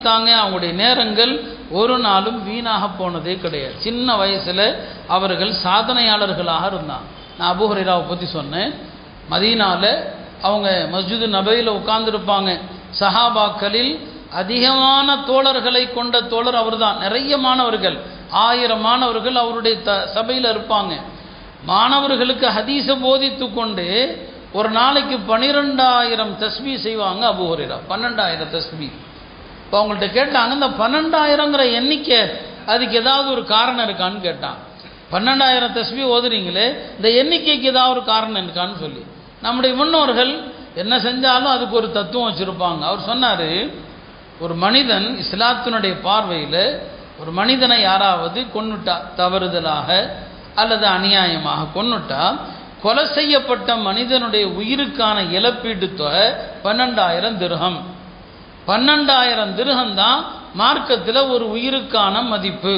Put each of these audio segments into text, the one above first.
தாங்க அவங்களுடைய நேரங்கள் ஒரு நாளும் வீணாக போனதே கிடையாது சின்ன வயசுல அவர்கள் சாதனையாளர்களாக இருந்தாங்க நான் அபுஹரைராவை பற்றி சொன்னேன் மதீனால அவங்க மஸ்ஜிது நபையில் உட்கார்ந்துருப்பாங்க சஹாபாக்களில் அதிகமான தோழர்களை கொண்ட தோழர் அவர்தான் நிறைய மாணவர்கள் ஆயிரம் மாணவர்கள் அவருடைய த சபையில் இருப்பாங்க மாணவர்களுக்கு ஹதீஸ போதித்து கொண்டு ஒரு நாளைக்கு பனிரெண்டாயிரம் தஸ்பி செய்வாங்க அபுஹரைரா பன்னெண்டாயிரம் தஸ்பி இப்போ அவங்கள்ட்ட கேட்டாங்க இந்த பன்னெண்டாயிரங்கிற எண்ணிக்கை அதுக்கு ஏதாவது ஒரு காரணம் இருக்கான்னு கேட்டான் பன்னெண்டாயிரம் தஸ்பி ஓதுறீங்களே இந்த எண்ணிக்கைக்கு ஏதாவது ஒரு காரணம் இருக்கான்னு சொல்லி நம்முடைய முன்னோர்கள் என்ன செஞ்சாலும் அதுக்கு ஒரு தத்துவம் வச்சுருப்பாங்க அவர் சொன்னார் ஒரு மனிதன் இஸ்லாத்தினுடைய பார்வையில் ஒரு மனிதனை யாராவது கொன்னுட்டா தவறுதலாக அல்லது அநியாயமாக கொன்னுட்டா கொலை செய்யப்பட்ட மனிதனுடைய உயிருக்கான இழப்பீட்டு தொகை பன்னெண்டாயிரம் திருகம் பன்னெண்டாயிரம் திருகம் தான் மார்க்கத்தில் ஒரு உயிருக்கான மதிப்பு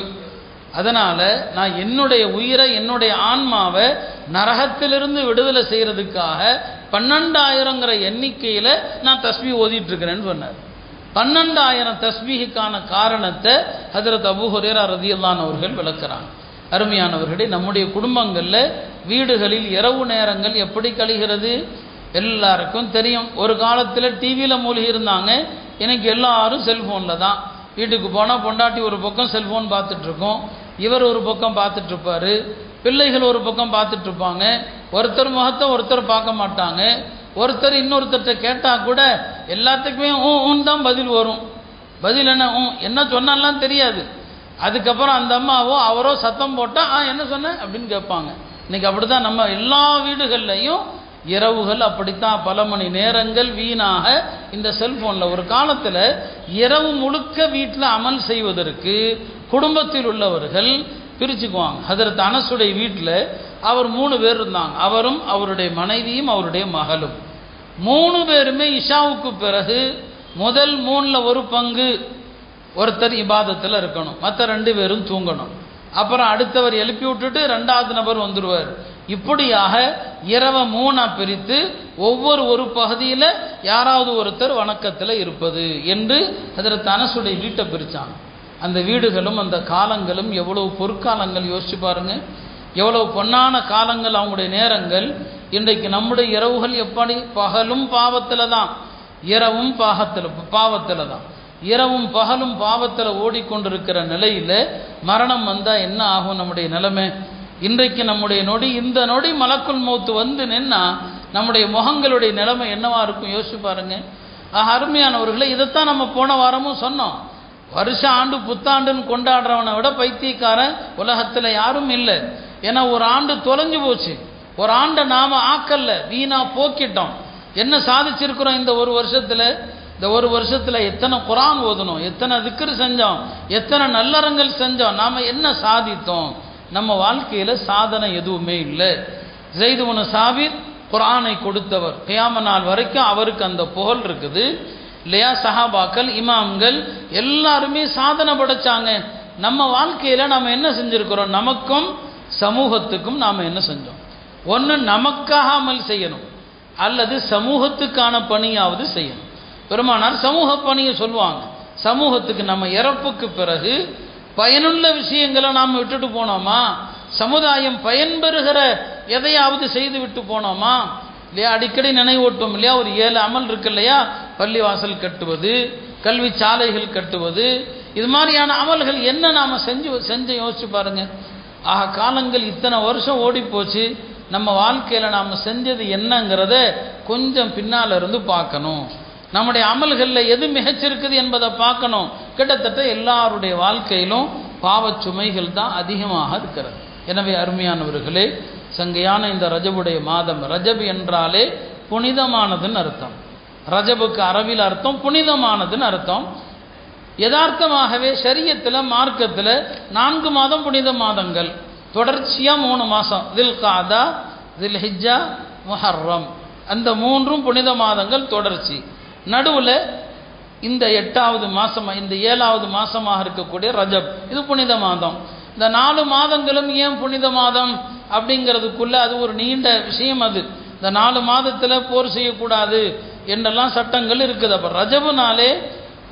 அதனால் நான் என்னுடைய உயிரை என்னுடைய ஆன்மாவை நரகத்திலிருந்து விடுதலை செய்கிறதுக்காக பன்னெண்டாயிரங்கிற எண்ணிக்கையில் நான் தஸ்பி ஓதிட்டு இருக்கிறேன்னு சொன்னார் பன்னெண்டாயிரம் தஸ்பீகுக்கான காரணத்தை ஹதரத் அபு ஹுரேரா ரதியல்லான் அவர்கள் விளக்குறாங்க அருமையானவர்களே நம்முடைய குடும்பங்களில் வீடுகளில் இரவு நேரங்கள் எப்படி கழிகிறது எல்லாருக்கும் தெரியும் ஒரு காலத்தில் டிவியில் மூழ்கி இருந்தாங்க எனக்கு எல்லாரும் செல்ஃபோனில் தான் வீட்டுக்கு போனால் பொண்டாட்டி ஒரு பக்கம் செல்ஃபோன் பார்த்துட்ருக்கோம் இவர் ஒரு பக்கம் பார்த்துட்ருப்பாரு பிள்ளைகள் ஒரு பக்கம் பார்த்துட்ருப்பாங்க ஒருத்தர் முகத்தை ஒருத்தர் பார்க்க மாட்டாங்க ஒருத்தர் இன்னொருத்தர்கிட்ட கேட்டால் கூட எல்லாத்துக்குமே ஊ ஊன் தான் பதில் வரும் பதில் என்ன ஊ என்ன சொன்னாலாம் தெரியாது அதுக்கப்புறம் அந்த அம்மாவோ அவரோ சத்தம் போட்டால் ஆ என்ன சொன்ன அப்படின்னு கேட்பாங்க இன்னைக்கு அப்படி தான் நம்ம எல்லா வீடுகள்லையும் இரவுகள் அப்படித்தான் பல மணி நேரங்கள் வீணாக இந்த செல்போனில் ஒரு காலத்தில் இரவு முழுக்க வீட்டில் அமல் செய்வதற்கு குடும்பத்தில் உள்ளவர்கள் பிரிச்சுக்குவாங்க ஹதரத் அனசுடைய வீட்டில் அவர் மூணு பேர் இருந்தாங்க அவரும் அவருடைய மனைவியும் அவருடைய மகளும் மூணு பேருமே இஷாவுக்கு பிறகு முதல் மூணில் ஒரு பங்கு ஒருத்தர் இபாதத்தில் இருக்கணும் மற்ற ரெண்டு பேரும் தூங்கணும் அப்புறம் அடுத்தவர் எழுப்பி விட்டுட்டு ரெண்டாவது நபர் வந்துடுவார் இப்படியாக இரவை மூணா பிரித்து ஒவ்வொரு ஒரு பகுதியில் யாராவது ஒருத்தர் வணக்கத்தில் இருப்பது என்று அதில் தனசுடைய வீட்டை பிரித்தாங்க அந்த வீடுகளும் அந்த காலங்களும் எவ்வளவு பொற்காலங்கள் யோசிச்சு பாருங்க எவ்வளவு பொன்னான காலங்கள் அவங்களுடைய நேரங்கள் இன்றைக்கு நம்முடைய இரவுகள் எப்படி பகலும் பாவத்தில் தான் இரவும் பாகத்தில் பாவத்தில் தான் இரவும் பகலும் பாவத்தில் ஓடிக்கொண்டிருக்கிற நிலையில் மரணம் வந்தால் என்ன ஆகும் நம்முடைய நிலைமை இன்றைக்கு நம்முடைய நொடி இந்த நொடி மலக்குள் மௌத்து வந்து நின்னா நம்முடைய முகங்களுடைய நிலைமை என்னவா இருக்கும் யோசிச்சு பாருங்க ஆக அருமையானவர்களை இதைத்தான் நம்ம போன வாரமும் சொன்னோம் வருஷ ஆண்டு புத்தாண்டுன்னு கொண்டாடுறவனை விட பைத்தியக்காரன் உலகத்தில் யாரும் இல்லை ஏன்னா ஒரு ஆண்டு தொலைஞ்சு போச்சு ஒரு ஆண்டை நாம ஆக்கல்ல வீணா போக்கிட்டோம் என்ன சாதிச்சிருக்கிறோம் இந்த ஒரு வருஷத்தில் இந்த ஒரு வருஷத்தில் எத்தனை குரான் ஓதணும் எத்தனை திக்ரு செஞ்சோம் எத்தனை நல்லறங்கள் செஞ்சோம் நாம் என்ன சாதித்தோம் நம்ம வாழ்க்கையில் சாதனை எதுவுமே இல்லை ஜெய்துவனு சாபிர் குரானை கொடுத்தவர் கியாம நாள் வரைக்கும் அவருக்கு அந்த புகழ் இருக்குது இல்லையா சஹாபாக்கள் இமாம்கள் எல்லாருமே சாதனை படைச்சாங்க நம்ம வாழ்க்கையில் நம்ம என்ன செஞ்சுருக்கிறோம் நமக்கும் சமூகத்துக்கும் நாம் என்ன செஞ்சோம் ஒன்று நமக்காக அமல் செய்யணும் அல்லது சமூகத்துக்கான பணியாவது செய்யணும் பெருமானார் சமூக பணியை சொல்லுவாங்க சமூகத்துக்கு நம்ம இறப்புக்கு பிறகு பயனுள்ள விஷயங்களை நாம் விட்டுட்டு போனோமா சமுதாயம் பயன்பெறுகிற எதையாவது செய்து விட்டு போனோமா இல்லையா அடிக்கடி நினைவூட்டும் இல்லையா ஒரு ஏழு அமல் இருக்கு இல்லையா பள்ளிவாசல் கட்டுவது கல்வி சாலைகள் கட்டுவது இது மாதிரியான அமல்கள் என்ன நாம் செஞ்சு செஞ்சு யோசிச்சு பாருங்க ஆக காலங்கள் இத்தனை வருஷம் ஓடி போச்சு நம்ம வாழ்க்கையில் நாம் செஞ்சது என்னங்கிறத கொஞ்சம் பின்னால் இருந்து பார்க்கணும் நம்முடைய அமல்களில் எது மிகச்சிருக்குது என்பதை பார்க்கணும் கிட்டத்தட்ட எல்லாருடைய வாழ்க்கையிலும் பாவச் சுமைகள் தான் அதிகமாக இருக்கிறது எனவே அருமையானவர்களே சங்கையான இந்த ரஜபுடைய மாதம் ரஜப் என்றாலே புனிதமானதுன்னு அர்த்தம் ரஜபுக்கு அரபில் அர்த்தம் புனிதமானதுன்னு அர்த்தம் யதார்த்தமாகவே சரியத்தில் மார்க்கத்தில் நான்கு மாதம் புனித மாதங்கள் தொடர்ச்சியாக மூணு மாதம் தில் காதா தில் ஹிஜ்ஜா முஹர்ரம் அந்த மூன்றும் புனித மாதங்கள் தொடர்ச்சி நடுவில் இந்த எட்டாவது மாதம் இந்த ஏழாவது மாதமாக இருக்கக்கூடிய ரஜப் இது புனித மாதம் இந்த நாலு மாதங்களும் ஏன் புனித மாதம் அப்படிங்கிறதுக்குள்ள அது ஒரு நீண்ட விஷயம் அது இந்த நாலு மாதத்தில் போர் செய்யக்கூடாது என்றெல்லாம் சட்டங்கள் இருக்குது அப்போ ரஜபுனாலே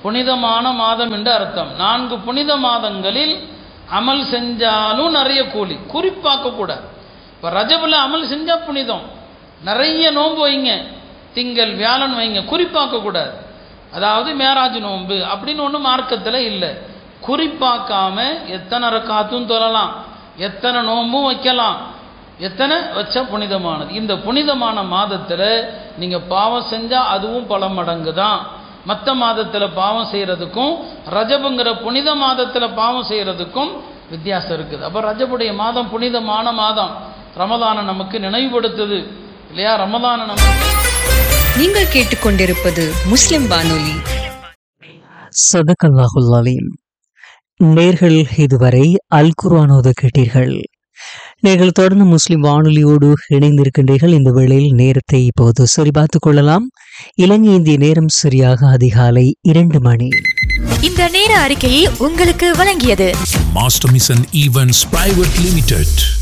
புனிதமான மாதம் என்று அர்த்தம் நான்கு புனித மாதங்களில் அமல் செஞ்சாலும் நிறைய கூலி குறிப்பாக்க கூடாது இப்போ ரஜபில் அமல் செஞ்சால் புனிதம் நிறைய நோன்பு வைங்க திங்கள் வியாழன் வைங்க குறிப்பாக்க கூடாது அதாவது மேராஜ் நோன்பு அப்படின்னு ஒன்றும் மார்க்கத்தில் இல்லை குறிப்பாக்காம எத்தனை ரக்காத்தும் தொழலாம் எத்தனை நோன்பும் வைக்கலாம் எத்தனை வச்சா புனிதமானது இந்த புனிதமான மாதத்தில் நீங்கள் பாவம் செஞ்சால் அதுவும் பல மடங்கு தான் மற்ற மாதத்தில் பாவம் செய்கிறதுக்கும் ரஜபுங்கிற புனித மாதத்தில் பாவம் செய்கிறதுக்கும் வித்தியாசம் இருக்குது அப்போ ரஜபுடைய மாதம் புனிதமான மாதம் ரமதானை நமக்கு நினைவுபடுத்துது இல்லையா ரமதானை நமக்கு நீங்கள் கேட்டுக்கொண்டிருப்பது முஸ்லிம் வானொலி சதகல்லாஹுல் அலீம் நேர்கள் இதுவரை அல் குர்ஆனோது கேட்டீர்கள் நீங்கள் தொடர்ந்து முஸ்லிம் வானொலியோடு இணைந்திருக்கின்றீர்கள் இந்த வேளையில் நேரத்தை இப்போது சரிபார்த்துக் கொள்ளலாம் இலங்கை இந்திய நேரம் சரியாக அதிகாலை இரண்டு மணி இந்த நேர அறிக்கையை உங்களுக்கு வழங்கியது Master Mission Events Private Limited.